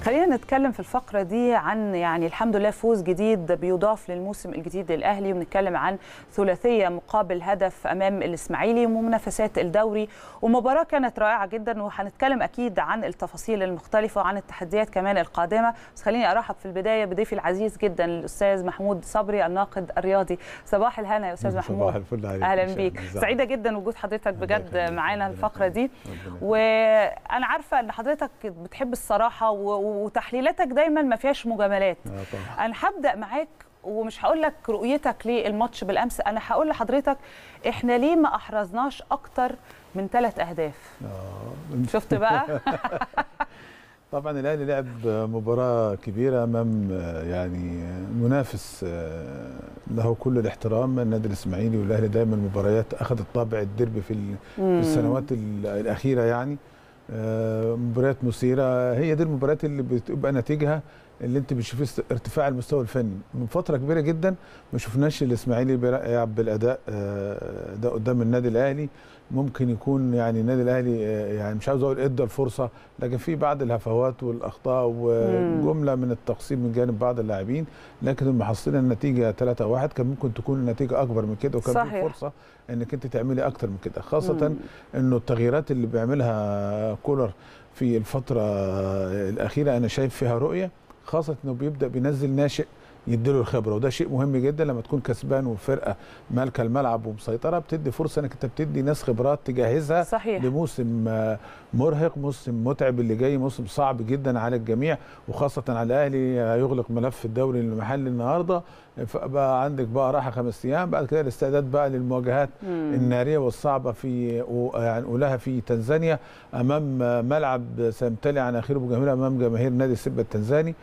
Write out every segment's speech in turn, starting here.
خلينا نتكلم في الفقرة دي عن يعني الحمد لله فوز جديد بيضاف للموسم الجديد للأهلي وبنتكلم عن ثلاثية مقابل هدف أمام الإسماعيلي ومنافسات الدوري ومباراة كانت رائعة جدا وهنتكلم أكيد عن التفاصيل المختلفة وعن التحديات كمان القادمة بس خليني أرحب في البداية بضيفي العزيز جدا الأستاذ محمود صبري الناقد الرياضي صباح الهنا يا أستاذ محمود صباح الفل عليك أهلا بيك سعيدة جدا وجود حضرتك بجد معانا الفقرة دي وأنا عارفة أن حضرتك بتحب الصراحة وتحليلاتك دايما ما فيهاش مجاملات انا هبدا معاك ومش هقول لك رؤيتك للماتش بالامس انا هقول لحضرتك احنا ليه ما احرزناش اكتر من ثلاث اهداف آه. شفت بقى طبعا الاهلي لعب مباراه كبيره امام يعني منافس له كل الاحترام النادي الاسماعيلي والاهلي دايما مباريات اخذت طابع الدربي في السنوات الاخيره يعني مباريات مثيره هي دي المباريات اللي بتبقى نتيجها اللي انت بتشوفيه ارتفاع المستوى الفني من فتره كبيره جدا ما شفناش الاسماعيلي بيلعب بالاداء ده قدام النادي الاهلي ممكن يكون يعني النادي الاهلي يعني مش عاوز اقول ادى الفرصه لكن في بعض الهفوات والاخطاء وجمله من التقصير من جانب بعض اللاعبين لكن المحصله النتيجه 3 1 كان ممكن تكون النتيجه اكبر من كده وكان في فرصه انك انت تعملي اكتر من كده خاصه مم. انه التغييرات اللي بيعملها كولر في الفتره الاخيره انا شايف فيها رؤيه خاصه انه بيبدا بينزل ناشئ يديله الخبره وده شيء مهم جدا لما تكون كسبان وفرقه مالكه الملعب ومسيطره بتدي فرصه انك انت بتدي ناس خبرات تجهزها صحيح. لموسم مرهق موسم متعب اللي جاي موسم صعب جدا على الجميع وخاصه على الاهلي هيغلق ملف الدوري المحلي النهارده فبقى عندك بقى راحه خمس ايام بعد كده الاستعداد بقى للمواجهات مم. الناريه والصعبه في يعني اولها في تنزانيا امام ملعب سيمتلئ عن اخره بجماهير امام جماهير نادي سيبا التنزاني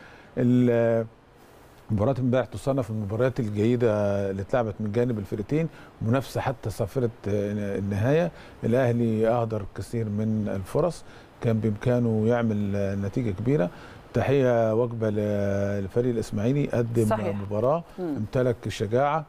مباراه امبارح تصنف المباريات الجيده اللي اتلعبت من جانب الفرقتين منافسه حتى صافره النهايه الاهلي اهدر كثير من الفرص كان بامكانه يعمل نتيجه كبيره تحيه وجبه للفريق الاسماعيلي قدم صحيح. مباراه م. امتلك الشجاعه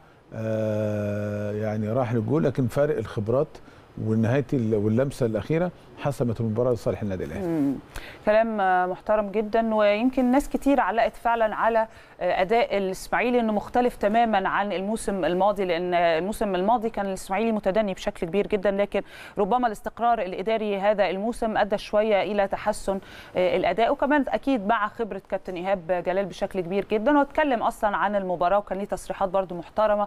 آه يعني راح للجول لكن فارق الخبرات والنهايه واللمسه الاخيره حسمت المباراه لصالح النادي الاهلي. كلام محترم جدا ويمكن ناس كتير علقت فعلا على اداء الاسماعيلي انه مختلف تماما عن الموسم الماضي لان الموسم الماضي كان الاسماعيلي متدني بشكل كبير جدا لكن ربما الاستقرار الاداري هذا الموسم ادى شويه الى تحسن الاداء وكمان اكيد مع خبره كابتن ايهاب جلال بشكل كبير جدا واتكلم اصلا عن المباراه وكان ليه تصريحات برده محترمه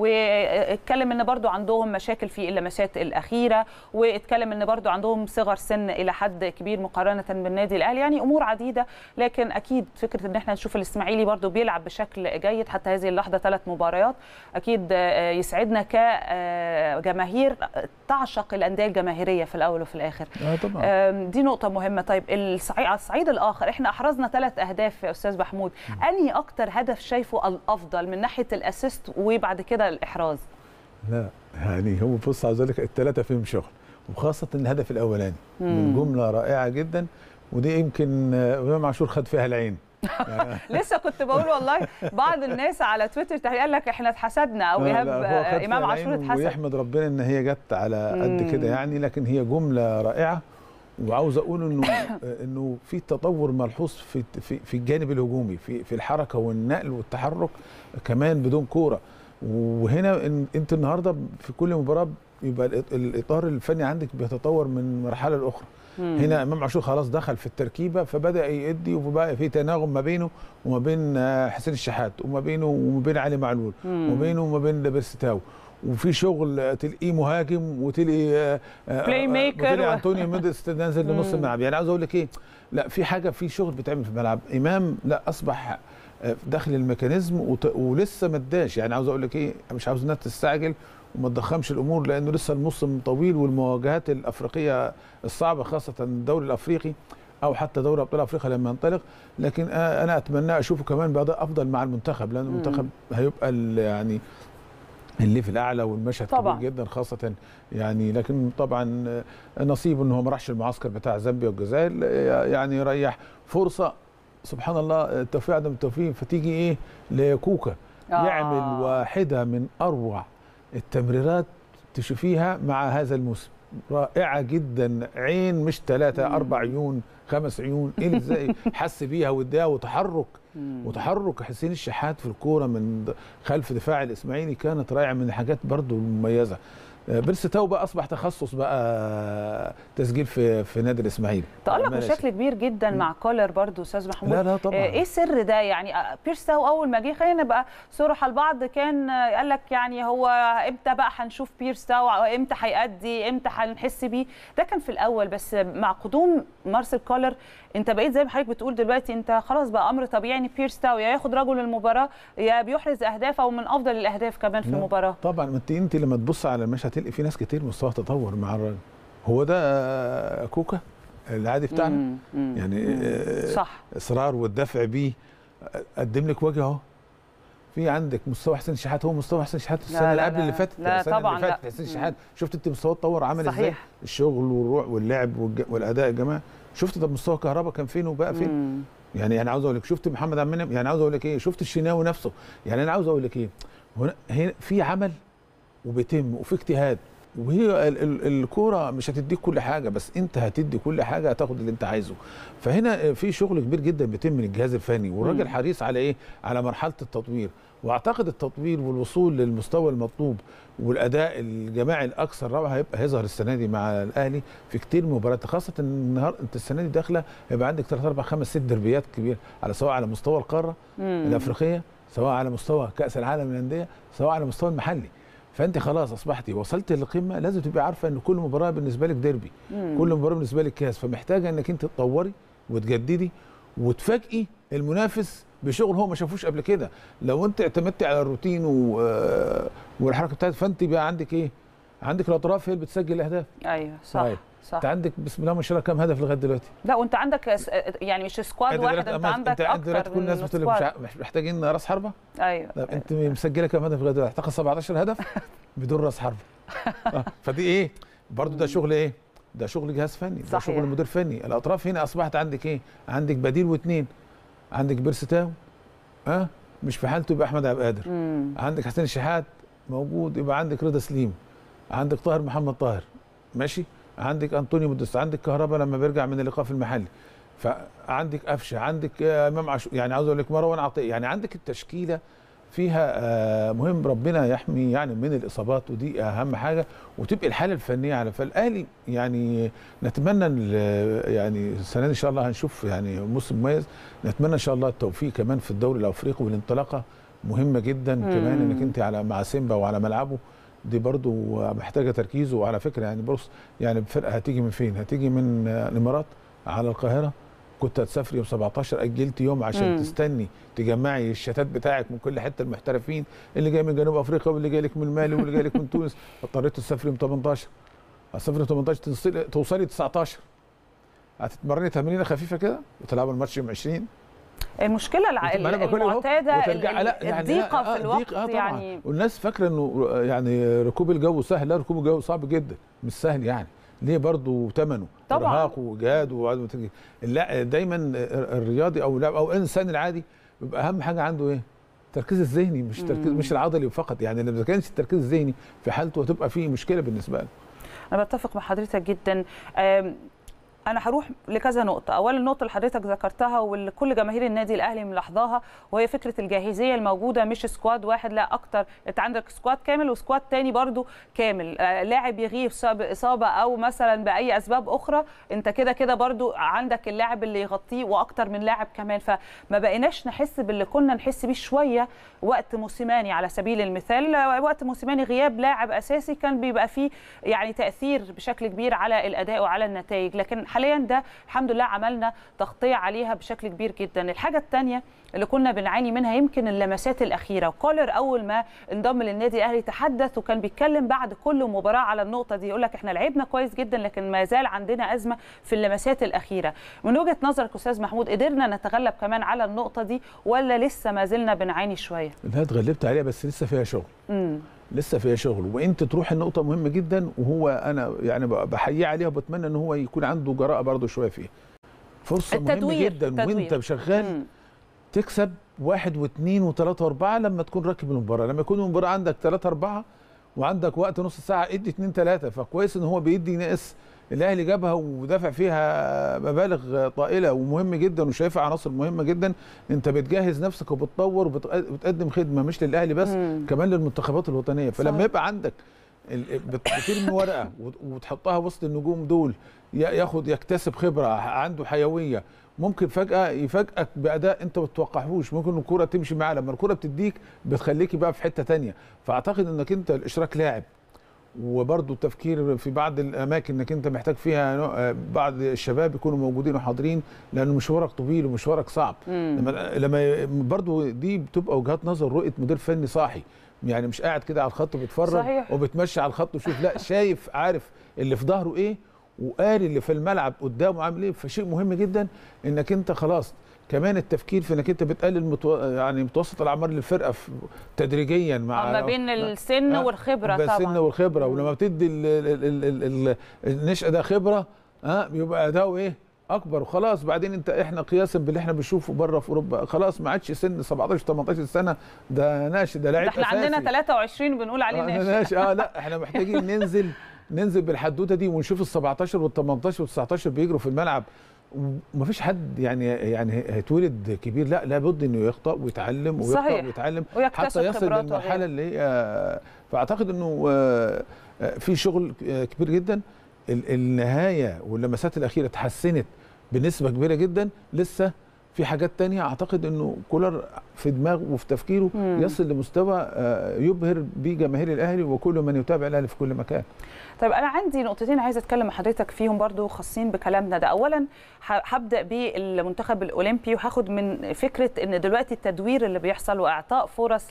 واتكلم ان برده عندهم مشاكل في اللمسات الاخيره واتكلم ان برده عندهم صغر سن الى حد كبير مقارنه بالنادي الاهلي يعني امور عديده لكن اكيد فكره ان احنا نشوف الاسماعيلي برده بيلعب بشكل جيد حتى هذه اللحظه ثلاث مباريات اكيد يسعدنا كجماهير تعشق الانديه الجماهيريه في الاول وفي الاخر آه طبعا. دي نقطه مهمه طيب على الصعيد الاخر احنا احرزنا ثلاث اهداف يا استاذ محمود انهي اكتر هدف شايفه الافضل من ناحيه الاسيست وبعد كده الاحراز لا يعني هو بص عاوز اقول لك الثلاثه فيهم شغل وخاصه الهدف الاولاني من جمله رائعه جدا ودي يمكن امام عاشور خد فيها العين يعني لسه كنت بقول والله بعض الناس على تويتر قال لك احنا اتحسدنا او ايهاب امام عاشور اتحسد ويحمد ربنا ان هي جت على قد كده يعني لكن هي جمله رائعه وعاوز اقول انه انه في تطور ملحوظ في في في الجانب الهجومي في في الحركه والنقل والتحرك كمان بدون كوره وهنا انت النهارده في كل مباراه يبقى الاطار الفني عندك بيتطور من مرحله لاخرى مم. هنا امام عاشور خلاص دخل في التركيبه فبدا يدي وبقى في تناغم ما بينه وما بين حسين الشحات وما بينه وما بين علي معلول وما بينه وما بين بيرستاو وفي شغل تلاقيه مهاجم وتلاقي بلاي ميكر وتلاقي انطونيو مينديس نازل لنص الملعب يعني عاوز اقول لك ايه لا في حاجه في شغل بيتعمل في الملعب امام لا اصبح داخل الميكانيزم ولسه ما اداش يعني عاوز اقول لك ايه مش عاوز الناس تستعجل وما تضخمش الامور لانه لسه الموسم طويل والمواجهات الافريقيه الصعبه خاصه الدوري الافريقي او حتى دوري ابطال افريقيا لما ينطلق لكن انا اتمنى اشوفه كمان باداء افضل مع المنتخب لان المنتخب هيبقى يعني الليفل الاعلى والمشهد طبعا. كبير جدا خاصه يعني لكن طبعا نصيب ان هو ما راحش المعسكر بتاع زامبيا والجزائر يعني يريح فرصه سبحان الله التوفيق عدم التوفيق فتيجي ايه لكوكا آه. يعمل واحده من اروع التمريرات تشوفيها مع هذا الموسم رائعه جدا عين مش ثلاثه مم. اربع عيون خمس عيون ايه اللي ازاي حس بيها واداها وتحرك مم. وتحرك حسين الشحات في الكوره من د- خلف دفاع الاسماعيلي كانت رائعه من الحاجات برضو المميزه آه، بيرس تاو بقى اصبح تخصص بقى تسجيل في في نادي الاسماعيلي تألق ماشي. بشكل كبير جدا مع كولر برضو استاذ محمود لا لا طبعا آه، ايه السر ده يعني آه، بيرس تاو اول ما جه خلينا نبقى صراحه البعض كان آه، قال لك يعني هو امتى بقى هنشوف بيرس تاو امتى هيأدي امتى هنحس بيه ده كان في الاول بس مع قدوم مارسيل كولر انت بقيت زي ما حضرتك بتقول دلوقتي انت خلاص بقى امر طبيعي ان بيرس تاو يا ياخد رجل المباراه يا بيحرز اهداف او من افضل الاهداف كمان في لا، المباراه طبعا ما انت انت لما تبص على المشهد هتلاقي في ناس كتير مستوى تطور مع الراجل هو ده آه، كوكا العادي بتاعنا مم، مم، يعني مم. آه، صح اصرار والدفع بيه قدم لك وجه اهو في عندك مستوى حسين شحات هو مستوى حسين شحات السنه لا، اللي لا، قبل اللي لا. فاتت لا، السنه طبعاً اللي فاتت لا. حسين مم. شحات شفت انت مستواه اتطور عامل ازاي صحيح الشغل والروح واللعب والج- والاداء يا جماعه شفت ده مستوى كهربا كان فين وبقى فين مم. يعني انا عاوز اقول لك شفت محمد عبد المنعم يعني عاوز اقول لك ايه شفت الشناوي نفسه يعني انا عاوز اقول لك ايه هنا هنا في عمل وبيتم وفي اجتهاد وهي ال- ال- الكوره مش هتديك كل حاجه بس انت هتدي كل حاجه هتاخد اللي انت عايزه فهنا في شغل كبير جدا بيتم من الجهاز الفني والراجل مم. حريص على ايه على مرحله التطوير واعتقد التطوير والوصول للمستوى المطلوب والاداء الجماعي الاكثر روعه هيبقى هيظهر السنه دي مع الاهلي في كتير مباريات خاصه ان النهار انت السنه دي داخله هيبقى عندك 3 4 5 6 دربيات كبيره على سواء على مستوى القاره مم. الافريقيه سواء على مستوى كاس العالم للانديه سواء على مستوى المحلي فانت خلاص اصبحتي وصلت للقمه لازم تبقي عارفه ان كل مباراه بالنسبه لك ديربي مم. كل مباراه بالنسبه لك كاس فمحتاجه انك انت تطوري وتجددي وتفاجئي المنافس بشغل هو ما شافوش قبل كده لو انت اعتمدتي على الروتين و... والحركه بتاعتك فانت بقى عندك ايه عندك الاطراف هي اللي بتسجل الاهداف ايوه صح طيب. صح انت عندك بسم الله ما شاء الله كام هدف لغايه دلوقتي لا وانت عندك س- يعني مش سكواد واحد دلوقتي انت أما- عندك انت دلوقتي اكتر كل الناس من بتقول لك مش سكواد ع- مش محتاجين راس حربه ايوه طب انت مسجله كام هدف لغايه دلوقتي اعتقد 17 هدف بدون راس حربه آه، فدي ايه برضو ده شغل ايه ده شغل جهاز فني ده صحيح. شغل مدير فني الاطراف هنا اصبحت عندك ايه عندك بديل واثنين عندك بيرستاو ها أه؟ مش في حالته يبقى احمد عبد القادر مم. عندك حسين الشحات موجود يبقى عندك رضا سليم عندك طاهر محمد طاهر ماشي عندك انطونيو مدس عندك كهربا لما بيرجع من الايقاف المحلي فعندك قفشه عندك آه، امام عاشور يعني عاوز اقول لك مروان عطيه يعني عندك التشكيله فيها آه، مهم ربنا يحمي يعني من الاصابات ودي اهم حاجه وتبقى الحاله الفنيه على فالاهلي يعني نتمنى ال- يعني السنه دي ان شاء الله هنشوف يعني موسم مميز نتمنى ان شاء الله التوفيق كمان في الدوري الافريقي والانطلاقه مهمه جدا مم. كمان انك انت على مع سيمبا وعلى ملعبه دي برضو محتاجه تركيز وعلى فكره يعني بص يعني الفرقه هتيجي من فين؟ هتيجي من آه، الامارات على القاهره كنت هتسافري يوم 17 اجلت يوم عشان مم. تستني تجمعي الشتات بتاعك من كل حته المحترفين اللي جاي من جنوب افريقيا واللي جاي لك من مالي واللي جاي لك من تونس اضطريت تسافري يوم 18 هتسافري يوم 18 توصلي توصلي 19 هتتمرني تمرينه خفيفه كده وتلعبوا الماتش يوم 20 المشكله الع... ما أنا بقول أهو، المعتاده وترجع- ال- لا، يعني الضيقه آه، في آه، الوقت ضيق، آه، طبعاً. يعني والناس فاكره انه يعني ركوب الجو سهل لا ركوب الجو صعب جدا مش سهل يعني ليه برضه ثمنه طبعاً. ارهاق وجهاد وبعد ما تيجي لا دايما الرياضي او اللاعب او الانسان العادي بيبقى اهم حاجه عنده ايه؟ التركيز الذهني مش تركيز مم. مش العضلي فقط يعني لو ما كانش التركيز الذهني في حالته هتبقى فيه مشكله بالنسبه له انا بتفق مع حضرتك جدا أم، انا هروح لكذا نقطه اولا النقطه اللي حضرتك ذكرتها واللي كل جماهير النادي الاهلي ملاحظاها وهي فكره الجاهزيه الموجوده مش سكواد واحد لا اكتر انت عندك سكواد كامل وسكواد تاني برضو كامل آه، لاعب يغيب بسبب اصابه او مثلا باي اسباب اخرى انت كده كده برضو عندك اللاعب اللي يغطيه واكتر من لاعب كمان فما بقيناش نحس باللي كنا نحس بيه شويه وقت موسيماني على سبيل المثال آه، وقت موسيماني غياب لاعب اساسي كان بيبقى فيه يعني تاثير بشكل كبير على الاداء وعلى النتائج لكن حاليا ده الحمد لله عملنا تغطيه عليها بشكل كبير جدا الحاجه الثانيه اللي كنا بنعاني منها يمكن اللمسات الاخيره وكولر اول ما انضم للنادي الاهلي تحدث وكان بيتكلم بعد كل مباراه على النقطه دي يقول لك احنا لعبنا كويس جدا لكن ما زال عندنا ازمه في اللمسات الاخيره من وجهه نظرك استاذ محمود قدرنا نتغلب كمان على النقطه دي ولا لسه ما زلنا بنعاني شويه انها اتغلبت عليها بس لسه فيها شغل امم لسه فيها شغل وانت تروح النقطه مهمه جدا وهو انا يعني بحييه عليها وبتمنى ان هو يكون عنده جراءه برضه شويه فيها فرصه مهمه التدوير، جدا التدوير. وانت شغال تكسب واحد واثنين وثلاثة وأربعة لما تكون راكب المباراة، لما يكون المباراة عندك ثلاثة أربعة وعندك وقت نص ساعه ادي اتنين تلاته فكويس ان هو بيدي ناس الاهلي جابها ودافع فيها مبالغ طائله ومهم جدا وشايفها عناصر مهمه جدا انت بتجهز نفسك وبتطور وبتقدم خدمه مش للاهلي بس مم. كمان للمنتخبات الوطنيه فلما صحيح. يبقى عندك ال- بت- بترمي ورقه وت- وتحطها وسط النجوم دول ي- ياخد يكتسب خبره عنده حيويه ممكن فجاه يفاجئك باداء انت ما تتوقعهوش ممكن الكوره تمشي معاه لما الكوره بتديك بتخليكي بقى في حته تانية فاعتقد انك انت الاشراك لاعب وبرضه التفكير في بعض الاماكن انك انت محتاج فيها نوع- آه، بعض الشباب يكونوا موجودين وحاضرين لان مشوارك طويل ومشوارك صعب مم. لما لما برضه دي بتبقى وجهات نظر رؤيه مدير فني صاحي يعني مش قاعد كده على الخط بيتفرج صحيح. وبتمشي على الخط وشوف لا شايف عارف اللي في ظهره ايه وقاري اللي في الملعب قدامه عامل ايه فشيء مهم جدا انك انت خلاص كمان التفكير في انك انت بتقلل متو... يعني متوسط الاعمار للفرقه في... تدريجيا مع ما بين السن آه، والخبره بالسن طبعا والخبره ولما بتدي ال- ال- ال- ال- ال- النشأة ده خبره ها بيبقى اداؤه ايه اكبر وخلاص بعدين انت احنا قياسا باللي احنا بنشوفه بره في اوروبا خلاص ما عادش سن 17 18 سنه ده ناشئ ده ده لعيب احنا عندنا 23 بنقول عليه آه ناشئ ناشئ اه لا احنا محتاجين ننزل ننزل بالحدوته دي ونشوف ال 17 وال 18 وال 19 بيجروا في الملعب ومفيش حد يعني يعني هيتولد كبير لا لابد انه يخطأ ويتعلم ويخطأ صحيح. ويتعلم ويكتسب حتى يصل خبرات للمرحله وغيره. اللي هي فاعتقد انه آه، آه، في شغل آه، كبير جدا ال- النهايه واللمسات الاخيره اتحسنت بنسبه كبيره جدا لسه في حاجات تانية اعتقد انه كولر في دماغه وفي تفكيره مم. يصل لمستوى آه، يبهر بيه جماهير الاهلي وكل من يتابع الاهلي في كل مكان طيب انا عندي نقطتين عايزه اتكلم مع حضرتك فيهم برضو خاصين بكلامنا ده اولا ح- هبدا بالمنتخب الاولمبي وهاخد من فكره ان دلوقتي التدوير اللي بيحصل واعطاء فرص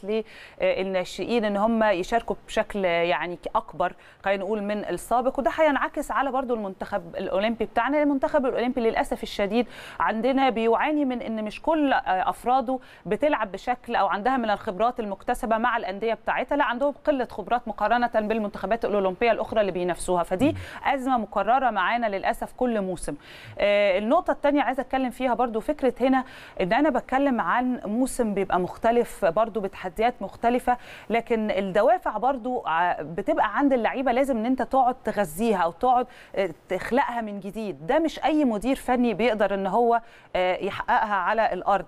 للناشئين ان هم يشاركوا بشكل يعني اكبر خلينا نقول من السابق وده هينعكس على برضو المنتخب الاولمبي بتاعنا المنتخب الاولمبي للاسف الشديد عندنا بيعاني من ان مش كل افراده بتلعب بشكل او عندها من الخبرات المكتسبه مع الانديه بتاعتها لا عندهم قله خبرات مقارنه بالمنتخبات الاولمبيه الاخرى اللي بينافسوها فدي ازمه مكرره معانا للاسف كل موسم آه، النقطه الثانيه عايزه اتكلم فيها برضو فكره هنا ان انا بتكلم عن موسم بيبقى مختلف برضو بتحديات مختلفه لكن الدوافع برضو ع- بتبقى عند اللعيبه لازم ان انت تقعد تغذيها او تقعد آه، تخلقها من جديد ده مش اي مدير فني بيقدر ان هو آه، يحققها على الارض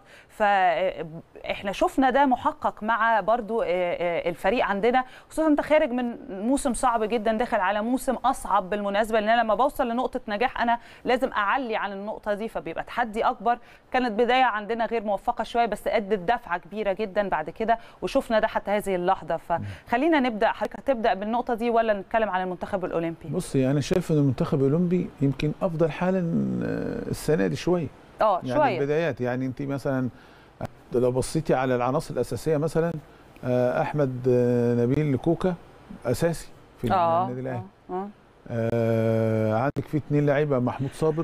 فاحنا شفنا ده محقق مع برضو آه، آه، الفريق عندنا خصوصا انت خارج من موسم صعب جدا داخل على موسم اصعب بالمناسبه لان انا لما بوصل لنقطه نجاح انا لازم اعلي عن النقطه دي فبيبقى تحدي اكبر كانت بدايه عندنا غير موفقه شويه بس ادت دفعه كبيره جدا بعد كده وشفنا ده حتى هذه اللحظه فخلينا نبدا حضرتك هتبدا بالنقطه دي ولا نتكلم عن المنتخب الاولمبي بصي انا شايف ان المنتخب الاولمبي يمكن افضل حالا آه، السنه دي شويه اه يعني شويه البدايات يعني انت مثلا لو بصيتي على العناصر الاساسيه مثلا آه، احمد آه، نبيل كوكا اساسي في اه النادي الاهلي آه، آه. آه عندك في اثنين لعيبه محمود صابر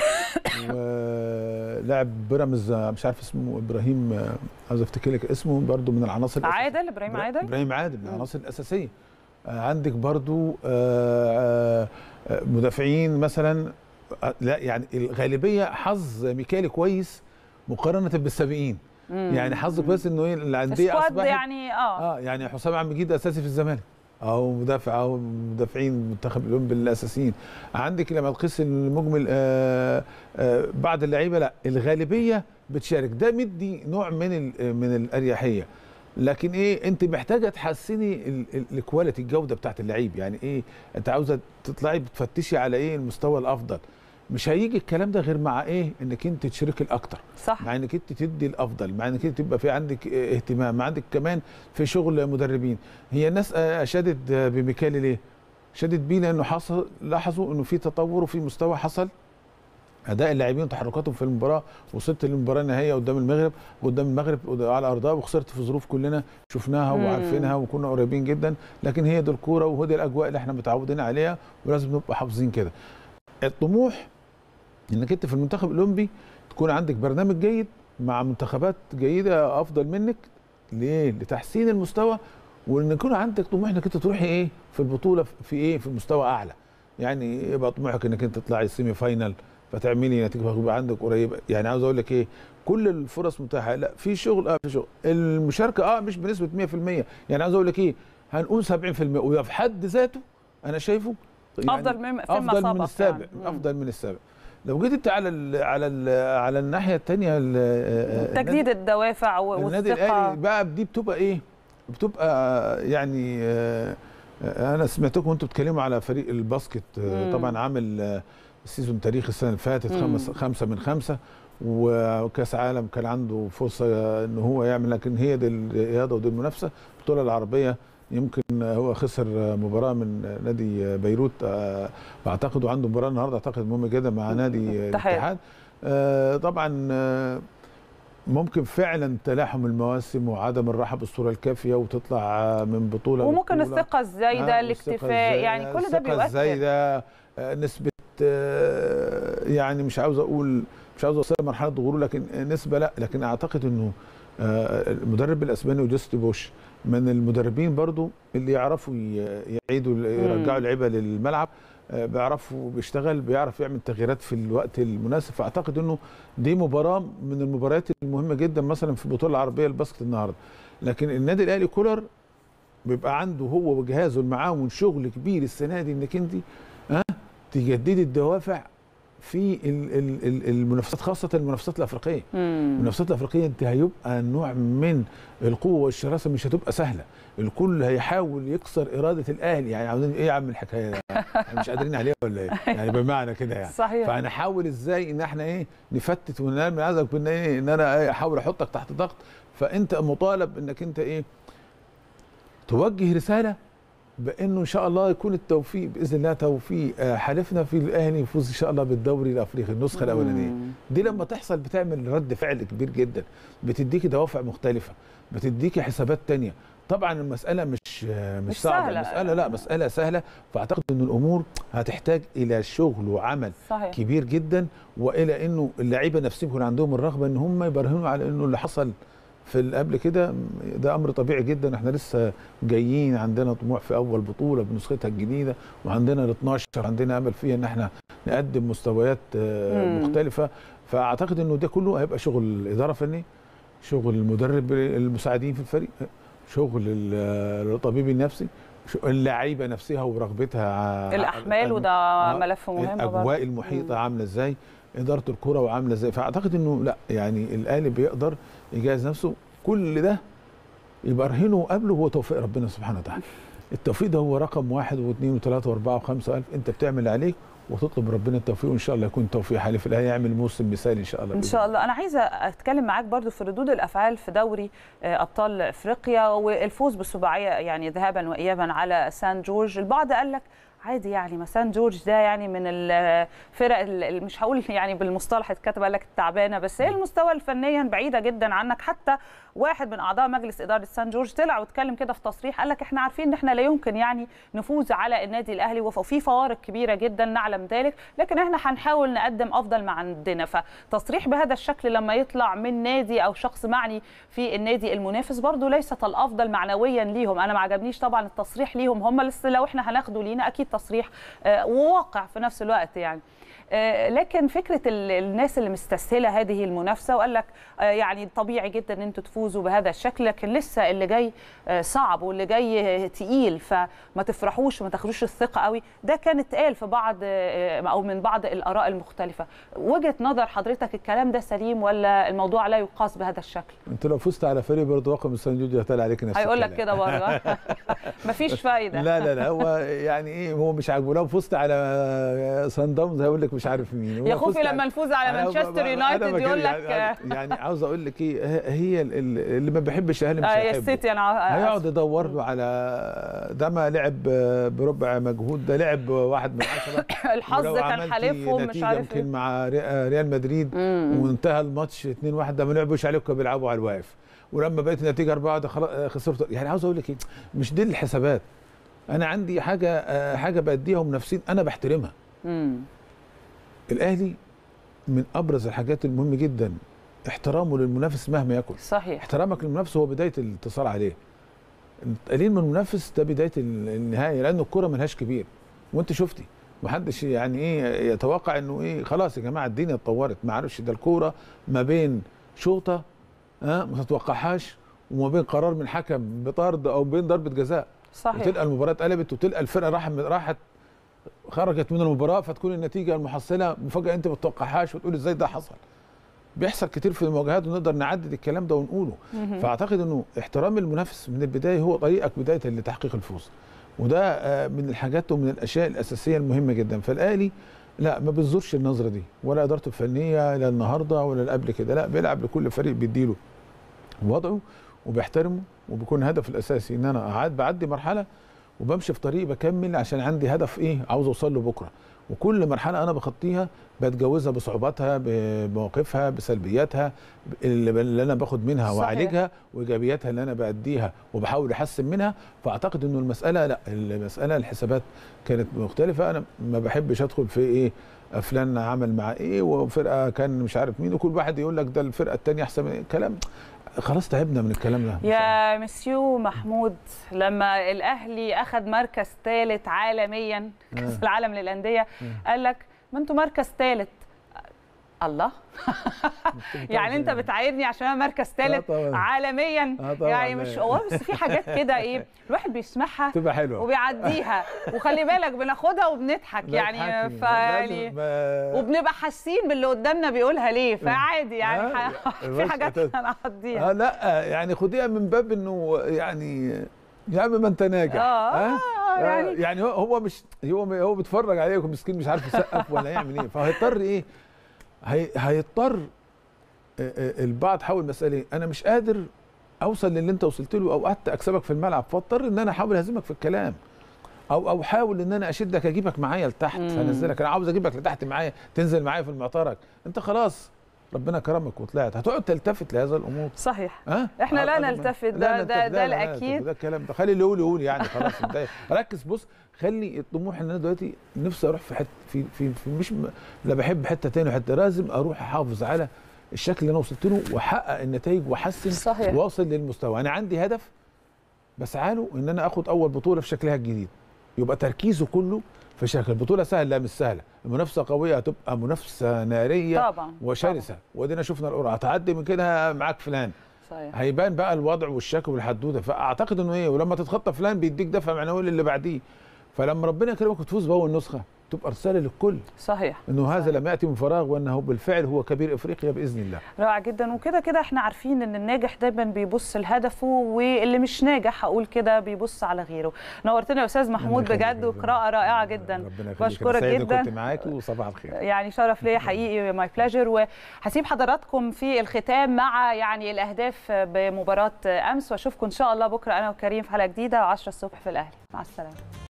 ولاعب بيراميدز آه، مش عارف اسمه ابراهيم آه، عايز افتكر لك اسمه برضو من العناصر الأساسية. عادل ابراهيم عادل ابراهيم عادل من مم. العناصر الاساسيه آه، عندك برضو آه، آه، مدافعين مثلا آه، لا يعني الغالبيه حظ ميكالي كويس مقارنه بالسابقين مم. يعني حظ كويس انه ايه الانديه سكواد اصبحت يعني اه اه يعني حسام عبد المجيد اساسي في الزمالك او مدافع او مدافعين المنتخب الاولمبي الاساسيين عندك لما تقيس المجمل آه آه بعض اللعيبه لا الغالبيه بتشارك ده مدي نوع من ال- من الاريحيه لكن ايه انت محتاجه تحسني ال- ال- الكواليتي الجوده بتاعت اللعيب يعني ايه انت عاوزه تطلعي بتفتشي على ايه المستوى الافضل مش هيجي الكلام ده غير مع ايه انك انت تشارك الاكتر صح مع انك انت تدي الافضل مع انك انت تبقى في عندك اه، اهتمام مع عندك كمان في شغل مدربين هي الناس اه، اشادت اه، بميكالي ليه شدت بيه لانه حصل لاحظوا انه في تطور وفي مستوى حصل اداء اللاعبين وتحركاتهم في المباراه وصلت للمباراه النهائيه قدام المغرب قدام المغرب على ارضها وخسرت في ظروف كلنا شفناها مم. وعارفينها وكنا قريبين جدا لكن هي دي الكوره وهي الاجواء اللي احنا متعودين عليها ولازم نبقى حافظين كده الطموح انك انت في المنتخب الاولمبي تكون عندك برنامج جيد مع منتخبات جيده افضل منك ليه لتحسين المستوى وان يكون عندك طموح انك انت تروحي ايه في البطوله في ايه في مستوى اعلى يعني يبقى طموحك انك انت تطلعي السيمي فاينل فتعملي نتيجه يبقى عندك قريبه يعني عاوز اقول لك ايه كل الفرص متاحه لا في شغل اه في شغل المشاركه اه مش بنسبه 100% يعني عاوز اقول لك ايه هنقول 70% وده في حد ذاته انا شايفه افضل من فيما افضل من سبق السابق يعني. مم. افضل من السابق لو جيت انت على ال على ال على الناحيه الثانيه تجديد الدوافع و- النادي والثقه الاهلي بقى دي بتبقى ايه بتبقى يعني آه، آه، انا سمعتكم وانتم بتتكلموا على فريق الباسكت آه، مم. طبعا عامل آه، سيزون تاريخي السنه اللي فاتت مم. خمس خمسه من خمسه وكاس عالم كان عنده فرصه ان هو يعمل لكن هي دي الرياضه ودي المنافسه البطوله العربيه يمكن هو خسر مباراه من نادي بيروت آه، واعتقد وعنده مباراه النهارده اعتقد مهمه جدا مع نادي اتحاد. الاتحاد آه، طبعا آه، ممكن فعلا تلاحم المواسم وعدم الراحه بالصوره الكافيه وتطلع من بطوله وممكن لبطولة. الثقه الزايده آه، الاكتفاء والثقة الزايدة- يعني كل ده الثقة بيؤثر الزايده آه، نسبه آه، يعني مش عاوز اقول مش عاوز اوصل لمرحله غرور لكن نسبه لا لكن اعتقد انه آه، المدرب الاسباني وجوستي بوش من المدربين برضو اللي يعرفوا ي- يعيدوا يرجعوا اللعيبه للملعب آه، بيعرفوا بيشتغل بيعرف يعمل تغييرات في الوقت المناسب فاعتقد انه دي مباراه من المباريات المهمه جدا مثلا في البطوله العربيه الباسكت النهارده لكن النادي الاهلي كولر بيبقى عنده هو وجهازه المعاون شغل كبير السنه دي انك انت ها تجددي الدوافع في ال- ال- ال- المنافسات خاصه المنافسات الافريقيه مم. المنافسات الافريقيه انت هيبقى نوع من القوه والشراسه مش هتبقى سهله الكل هيحاول يكسر اراده الاهلي يعني عاوزين ايه يا عم الحكايه ده يعني مش قادرين عليها ولا ايه يعني بمعنى كده يعني صحيح فهنحاول ازاي ان احنا ايه نفتت وننام من عايزك بان ايه ان انا ايه احاول احطك تحت ضغط فانت مطالب انك انت ايه توجه رساله بانه ان شاء الله يكون التوفيق باذن الله توفيق آه، حلفنا في الاهلي يفوز ان شاء الله بالدوري الافريقي النسخه الاولانيه مم. دي لما تحصل بتعمل رد فعل كبير جدا بتديكي دوافع مختلفه بتديكي حسابات تانية طبعا المساله مش مش, مش صعبه سهلة. المساله لا مساله سهله فاعتقد ان الامور هتحتاج الى شغل وعمل صحيح كبير جدا والى انه اللعيبه نفسهم يكون عندهم الرغبه ان هم يبرهنوا على انه اللي حصل في اللي قبل كده ده امر طبيعي جدا احنا لسه جايين عندنا طموح في اول بطوله بنسختها الجديده وعندنا ال 12 عندنا امل فيها ان احنا نقدم مستويات آه، مم. مختلفه فاعتقد انه ده كله هيبقى شغل اداره فنيه شغل المدرب المساعدين في الفريق شغل ال- الطبيب النفسي شو- اللعيبه نفسها ورغبتها ع- الاحمال وده آه، ملف مهم برضه. الاجواء المحيطه مم. عامله ازاي اداره الكره وعامله ازاي فاعتقد انه لا يعني الاهلي بيقدر يجهز نفسه كل ده يبرهنه قبله هو توفيق ربنا سبحانه وتعالى التوفيق ده هو رقم واحد واثنين وثلاثه واربعه وخمسه الف انت بتعمل اللي عليك وتطلب من ربنا التوفيق وان شاء الله يكون توفيق حالف الاهلي يعمل موسم مثالي ان شاء الله ان بإذن شاء الله انا عايزه اتكلم معاك برضو في ردود الافعال في دوري آه، ابطال افريقيا والفوز بالسباعيه يعني ذهابا وايابا على سان جورج البعض قال لك عادي يعني ما سان جورج ده يعني من الفرق ال- مش هقول يعني بالمصطلح اتكتب قال لك التعبانه بس هي المستوى الفنيا بعيده جدا عنك حتى واحد من اعضاء مجلس اداره سان جورج طلع واتكلم كده في تصريح قال لك احنا عارفين ان احنا لا يمكن يعني نفوز على النادي الاهلي وفي فوارق كبيره جدا نعلم ذلك لكن احنا هنحاول نقدم افضل ما عندنا فتصريح بهذا الشكل لما يطلع من نادي او شخص معني في النادي المنافس برضو ليست الافضل معنويا ليهم انا ما عجبنيش طبعا التصريح ليهم هم لسه لو احنا هناخده لينا اكيد تصريح آه، وواقع في نفس الوقت يعني آه، لكن فكره ال- الناس اللي مستسهله هذه المنافسه وقال لك آه، يعني طبيعي جدا ان انتوا تفوزوا بهذا الشكل لكن لسه اللي جاي آه، صعب واللي جاي تقيل فما تفرحوش وما تاخدوش الثقه قوي ده كان اتقال في بعض آه، او من بعض الاراء المختلفه وجهه نظر حضرتك الكلام ده سليم ولا الموضوع لا يقاس بهذا الشكل انت لو فزت على فريق برضه رقم السان جوجي هيطلع عليك نفس هيقول لك الكلام. كده برضه مفيش فايده لا لا لا هو يعني ايه هو مش عاجبه لو فزت على سان داونز هيقول لك مش عارف مين هو يا فزت خوفي على- لما نفوز على أنا ب- ب- مانشستر أنا يونايتد بكلم- يقول لك يعني, يعني عاوز اقول لك ايه ه- هي ال- ال- اللي ما بيحبش الاهلي مش آه، يا هيحبه السيتي انا هيقعد يدور له على ده ما لعب بربع مجهود ده لعب واحد من عشرة الحظ ولو كان عملتي حالفهم مش نتيجة عارف يمكن ايه مع ري- ريال مدريد مم. وانتهى الماتش 2 1 ده ما لعبوش عليكم كانوا بيلعبوا على الواقف ولما بقت النتيجه 4 ده خلاص آه، خسرت يعني عاوز اقول لك ايه مش دي الحسابات انا عندي حاجه آه، حاجه باديها ومنافسين انا بحترمها مم. الاهلي من ابرز الحاجات المهمه جدا احترامه للمنافس مهما يكن صحيح احترامك للمنافس هو بدايه الاتصال عليه القليل من المنافس ده بدايه ال- النهايه لان الكره ملهاش كبير وانت شفتي محدش يعني ايه يتوقع انه ايه خلاص يا جماعه الدنيا اتطورت ما عرفش ده الكوره ما بين شوطه ها ما تتوقعهاش وما بين قرار من حكم بطرد او بين ضربه جزاء صحيح وتلقى المباراه اتقلبت وتلقى الفرقه راحت راحت خرجت من المباراه فتكون النتيجه المحصله مفاجاه انت ما تتوقعهاش وتقول ازاي ده حصل بيحصل كتير في المواجهات ونقدر نعدد الكلام ده ونقوله مهم. فاعتقد انه احترام المنافس من البدايه هو طريقك بدايه لتحقيق الفوز وده آه، من الحاجات ومن الاشياء الاساسيه المهمه جدا فالاهلي لا ما بينظرش النظره دي ولا ادارته الفنيه لا النهارده ولا اللي قبل كده لا بيلعب لكل فريق بيديله وضعه وبيحترمه وبيكون الهدف الاساسي ان انا قاعد بعدي مرحله وبمشي في طريق بكمل عشان عندي هدف ايه عاوز اوصل له بكره وكل مرحله انا بخطيها بتجاوزها بصعوباتها بمواقفها بسلبياتها اللي اللي انا باخد منها صحيح. واعالجها وايجابياتها اللي انا باديها وبحاول احسن منها فاعتقد انه المساله لا المساله الحسابات كانت مختلفه انا ما بحبش ادخل في ايه فلان عمل مع ايه وفرقه كان مش عارف مين وكل واحد يقول لك ده الفرقه الثانيه احسن من إيه. كلام خلاص تعبنا من الكلام ده يا مسيو محمود لما الاهلي اخذ مركز ثالث عالميا كاس آه. العالم للانديه آه. قال لك ما انتوا مركز ثالث الله يعني انت بتعايرني عشان انا مركز ثالث طبعاً. عالميا آه طبعاً. يعني مش هو بس في حاجات كده ايه الواحد بيسمعها تبقى حلوه وبيعديها وخلي بالك بناضها وبنضحك يعني بضحكني. فيعني لازم، آه، وبنبقى حاسين باللي قدامنا بيقولها ليه فعادي يعني آه، ح- في الوش- حاجات أتت- هنعديها اه لا يعني خديها من باب انه يعني يا عم ما انت ناجح اه آه؟ آه، يعني يعني هو هو مش هو هو بيتفرج عليكم مسكين مش عارف يسقف ولا يعمل ايه فهيضطر ايه هي هيضطر آه، آه، البعض حاول مساله إيه؟ انا مش قادر اوصل للي انت وصلت له او قعدت اكسبك في الملعب فاضطر ان انا احاول اهزمك في الكلام او او حاول ان انا اشدك اجيبك معايا لتحت مم. فانزلك انا عاوز اجيبك لتحت معايا تنزل معايا في المعترك انت خلاص ربنا كرمك وطلعت هتقعد تلتفت لهذا الامور صحيح ها إحنا لا آه، نلتفت، لا ده- نلتفت، ده- لا، ده لا، لا الأكيد. نلتفت، ده الكلام ده خلي اللي يقول يقول يعني خلاص انتهى ركز بص خلي الطموح ان انا دلوقتي نفسي اروح في حته في في, في مش م- لا بحب حته تاني وحته لازم اروح احافظ على الشكل اللي انا وصلت له واحقق النتائج واحسن صحيح. واصل للمستوى انا عندي هدف بسعى له ان انا اخد اول بطوله في شكلها الجديد يبقى تركيزه كله في شكل البطوله سهله لا مش سهله المنافسه قويه هتبقى منافسه ناريه طبعا وشرسه وادينا شفنا القرعه هتعدي من كده معاك فلان صحيح هيبان بقى الوضع والشكل والحدوده فاعتقد انه ايه ولما تتخطى فلان بيديك دفع معنوي للي بعديه فلما ربنا يكرمك وتفوز باول نسخه تبقى رساله للكل صحيح انه هذا صحيح. لم ياتي من فراغ وانه بالفعل هو كبير افريقيا باذن الله رائع جدا وكده كده احنا عارفين ان الناجح دايما بيبص لهدفه واللي مش ناجح هقول كده بيبص على غيره نورتنا يا استاذ محمود ربنا يخليك بجد يا وقراءه رائعه ربنا جدا ربنا يخليك بشكرك أنا سعيد إني جدا. كنت معاكي وصباح الخير يعني شرف ليا حقيقي ماي بلاجر وهسيب حضراتكم في الختام مع يعني الاهداف بمباراه امس واشوفكم ان شاء الله بكره انا وكريم في حلقه جديده و10 الصبح في الاهلي مع السلامه